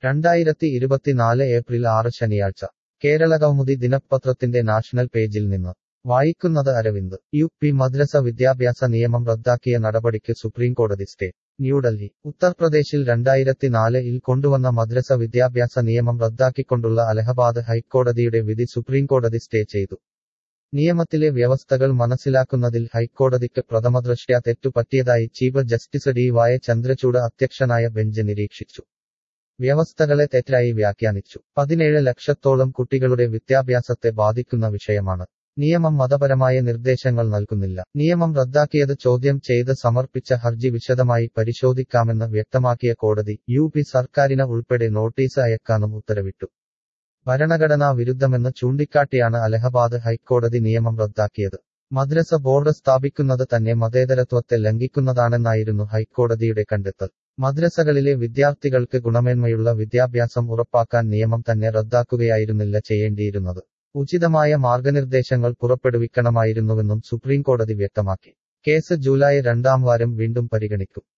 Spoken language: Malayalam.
രണ്ടായിരത്തി ഇരുപത്തിനാല് ഏപ്രിൽ ആറ് ശനിയാഴ്ച കേരളകൗമുദി ദിനപത്രത്തിന്റെ നാഷണൽ പേജിൽ നിന്ന് വായിക്കുന്നത് അരവിന്ദ് യു പി മദ്രസ വിദ്യാഭ്യാസ നിയമം റദ്ദാക്കിയ നടപടിക്ക് സുപ്രീംകോടതി സ്റ്റേ ന്യൂഡൽഹി ഉത്തർപ്രദേശിൽ രണ്ടായിരത്തിനാല് ഇൽ കൊണ്ടുവന്ന മദ്രസ വിദ്യാഭ്യാസ നിയമം റദ്ദാക്കിക്കൊണ്ടുള്ള അലഹബാദ് ഹൈക്കോടതിയുടെ വിധി സുപ്രീംകോടതി സ്റ്റേ ചെയ്തു നിയമത്തിലെ വ്യവസ്ഥകൾ മനസ്സിലാക്കുന്നതിൽ ഹൈക്കോടതിക്ക് പ്രഥമദൃഷ്ട്യാ തെറ്റുപറ്റിയതായി chief justice D Y Chandrachud അധ്യക്ഷനായ ബെഞ്ച് നിരീക്ഷിച്ചു വ്യവസ്ഥകളെ തെറ്റായി വ്യാഖ്യാനിച്ചു പതിനേഴ് ലക്ഷത്തോളം കുട്ടികളുടെ വിദ്യാഭ്യാസത്തെ ബാധിക്കുന്ന വിഷയമാണ് നിയമം മതപരമായ നിർദ്ദേശങ്ങൾ നൽകുന്നില്ല നിയമം റദ്ദാക്കിയത് ചോദ്യം ചെയ്ത് സമർപ്പിച്ച ഹർജി വിശദമായി പരിശോധിക്കാമെന്ന് വ്യക്തമാക്കിയ കോടതി യു പി സർക്കാരിന് ഉൾപ്പെടെ നോട്ടീസ് അയക്കാനും ഉത്തരവിട്ടു ഭരണഘടനാ വിരുദ്ധമെന്ന് ചൂണ്ടിക്കാട്ടിയാണ് അലഹബാദ് ഹൈക്കോടതി നിയമം റദ്ദാക്കിയത് മദ്രസ ബോർഡ് സ്ഥാപിക്കുന്നത് തന്നെ മതേതരത്വത്തെ ലംഘിക്കുന്നതാണെന്നായിരുന്നു ഹൈക്കോടതിയുടെ കണ്ടെത്തൽ മദ്രസകളിലെ വിദ്യാർത്ഥികൾക്ക് ഗുണമേന്മയുള്ള വിദ്യാഭ്യാസം ഉറപ്പാക്കാൻ നിയമം തന്നെ റദ്ദാക്കുകയായിരുന്നില്ല ചെയ്യേണ്ടിയിരുന്നത് ഉചിതമായ മാർഗനിർദ്ദേശങ്ങൾ പുറപ്പെടുവിക്കണമായിരുന്നുവെന്നും സുപ്രീംകോടതി വ്യക്തമാക്കി കേസ് ജൂലൈ രണ്ടാം വാരം വീണ്ടും പരിഗണിക്കും